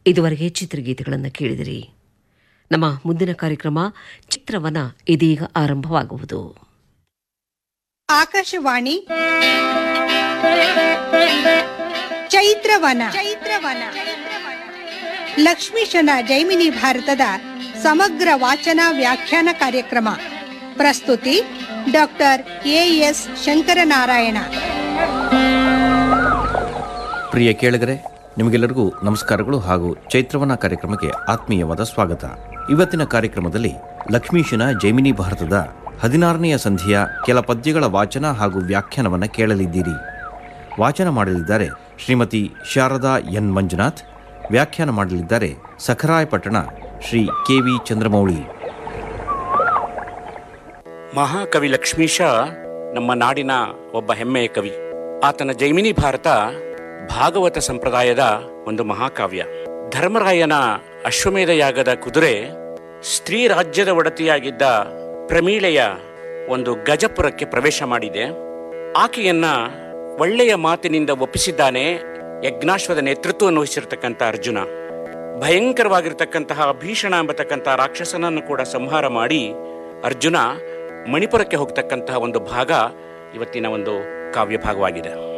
ಇದುವರೆಗೆ ಚಿತ್ರಗೀತೆಗಳನ್ನು ಕೇಳಿದಿರಿ ನಮ್ಮ ಮುಂದಿನ ಕಾರ್ಯಕ್ರಮ ಚಿತ್ರವನ ಇದೀಗ ಆರಂಭವಾಗುವುದು ಆಕಾಶವಾಣಿ ಚೈತ್ರವನ ಚೈತ್ರವನ ಲಕ್ಷ್ಮೀಶನ ಜೈಮಿನಿ ಭಾರತದ ಸಮಗ್ರ ವಾಚನ ವ್ಯಾಖ್ಯಾನ ಕಾರ್ಯಕ್ರಮ ಪ್ರಸ್ತುತಿ ಡಾಕ್ಟರ್ ಎ ಎಸ್ ಶಂಕರನಾರಾಯಣ ಪ್ರಿಯ ಕೇಳಿಗರೆ ನಿಮಗೆಲ್ಲರಿಗೂ ನಮಸ್ಕಾರಗಳು ಹಾಗೂ ಚೈತ್ರವನ ಕಾರ್ಯಕ್ರಮಕ್ಕೆ ಆತ್ಮೀಯವಾದ ಸ್ವಾಗತ ಇವತ್ತಿನ ಕಾರ್ಯಕ್ರಮದಲ್ಲಿ ಲಕ್ಷ್ಮೀಶನ ಜೈಮಿನಿ ಭಾರತದ ಹದಿನಾರನೆಯ ಸಂಧಿಯ ಕೆಲ ಪದ್ಯಗಳ ವಾಚನ ಹಾಗೂ ವ್ಯಾಖ್ಯಾನವನ್ನು ಕೇಳಲಿದ್ದೀರಿ ವಾಚನ ಮಾಡಲಿದ್ದಾರೆ ಶ್ರೀಮತಿ ಶಾರದಾ ಎನ್ ಮಂಜುನಾಥ್ ವ್ಯಾಖ್ಯಾನ ಮಾಡಲಿದ್ದಾರೆ ಸಖರಾಯಪಟ್ಟಣ ಶ್ರೀ ಕೆ ವಿ ಚಂದ್ರಮೌಳಿ ಮಹಾಕವಿ ಲಕ್ಷ್ಮೀಶ ನಮ್ಮ ನಾಡಿನ ಒಬ್ಬ ಹೆಮ್ಮೆಯ ಕವಿ ಆತನ ಜೈಮಿನಿ ಭಾರತ ಭಾಗವತ ಸಂಪ್ರದಾಯದ ಒಂದು ಮಹಾಕಾವ್ಯ ಧರ್ಮರಾಯನ ಅಶ್ವಮೇಧ ಯಾಗದ ಕುದುರೆ ಸ್ತ್ರೀ ರಾಜ್ಯದ ಒಡತಿಯಾಗಿದ್ದ ಪ್ರಮೀಳೆಯ ಒಂದು ಗಜಪುರಕ್ಕೆ ಪ್ರವೇಶ ಮಾಡಿದೆ ಆಕೆಯನ್ನ ಒಳ್ಳೆಯ ಮಾತಿನಿಂದ ಒಪ್ಪಿಸಿದ್ದಾನೆ ಯಜ್ಞಾಶ್ವದ ನೇತೃತ್ವವನ್ನು ವಹಿಸಿರ್ತಕ್ಕಂಥ ಅರ್ಜುನ ಭಯಂಕರವಾಗಿರ್ತಕ್ಕಂತಹ ಭೀಷಣ ಎಂಬತಕ್ಕಂತಹ ರಾಕ್ಷಸನನ್ನು ಕೂಡ ಸಂಹಾರ ಮಾಡಿ ಅರ್ಜುನ ಮಣಿಪುರಕ್ಕೆ ಹೋಗ್ತಕ್ಕಂತಹ ಒಂದು ಭಾಗ ಇವತ್ತಿನ ಒಂದು ಕಾವ್ಯ ಭಾಗವಾಗಿದೆ